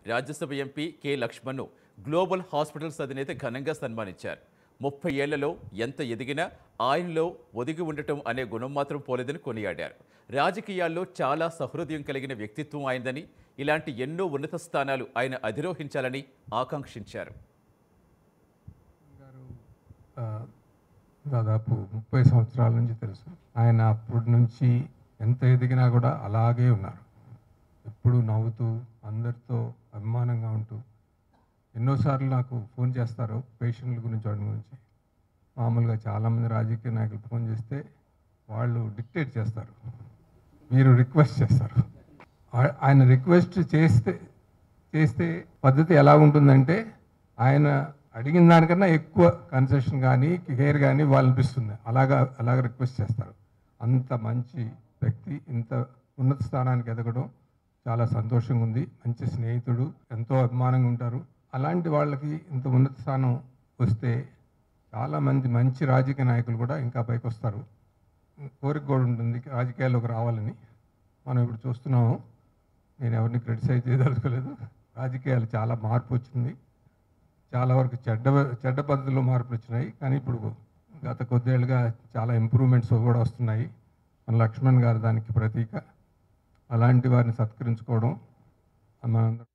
Rajya Sabha MP K లక్ష్మణ్ను global hospitals అధినేత ఘనంగా సన్మానించారు ముప్పై ఏళ్లలో ఎంత ఎదిగినా ఆయనలో ఒదిగి ఉండటం అనే గుణం మాత్రం పోలేదని కొనియాడారు రాజకీయాల్లో చాలా సహృదయం కలిగిన వ్యక్తిత్వం ఆయనదని ఇలాంటి ఎన్నో ఉన్నత స్థానాలు ఆయన అధిరోహించాలని ఆకాంక్షించారు గారు ఆ, దాదాపు ముప్పై సంవత్సరాల నుంచి తెలుసు ఆయన అప్పటి నుంచి ఎంత ఎదిగినా కూడా అలాగే ఉన్నారు ఎప్పుడు నవ్వుతూ అందరితో అభిమానంగా ఉంటూ ఎన్నోసార్లు నాకు ఫోన్ చేస్తారు పేషెంట్ల గురించి వాటి గురించి మామూలుగా చాలామంది రాజకీయ నాయకులు ఫోన్ చేస్తే వాళ్ళు డిక్టేట్ చేస్తారు మీరు రిక్వెస్ట్ చేస్తారు ఆ- ఆయన రిక్వెస్ట్ చేస్తే చేస్తే పద్ధతి ఎలా ఉంటుందంటే ఆయన అడిగిన దానికన్నా ఎక్కువ కన్సెషన్ కానీ కేర్ కానీ వాళ్ళు అనిపిస్తుంది అలాగా అలాగ రిక్వెస్ట్ చేస్తారు అంత మంచి వ్యక్తి ఇంత ఉన్నత స్థానానికి ఎదగడం చాలా సంతోషంగా ఉంది మంచి స్నేహితుడు ఎంతో అభిమానంగా ఉంటారు అలాంటి వాళ్ళకి ఇంత ఉన్నత స్థానం వస్తే చాలామంది మంచి రాజకీయ నాయకులు కూడా ఇంకా పైకి వస్తారు కోరిక కూడా ఉంటుంది రాజకీయాల్లోకి రావాలని మనం ఇప్పుడు చూస్తున్నాము నేను ఎవరిని క్రిటిసైజ్ చేయదలుచుకోలేదు రాజకీయాలు చాలా మార్పు వచ్చింది చాలా వరకు చెడ్డ చెడ్డ పద్ధతిలో మార్పులు వచ్చినాయి కానీ ఇప్పుడు గత కొద్దేళ్ళుగా చాలా ఇంప్రూవ్మెంట్స్ కూడా వస్తున్నాయి మన లక్ష్మణ్ గారు దానికి ప్రతీక అలాంటి వారిని సత్కరించుకోవడం మనందరం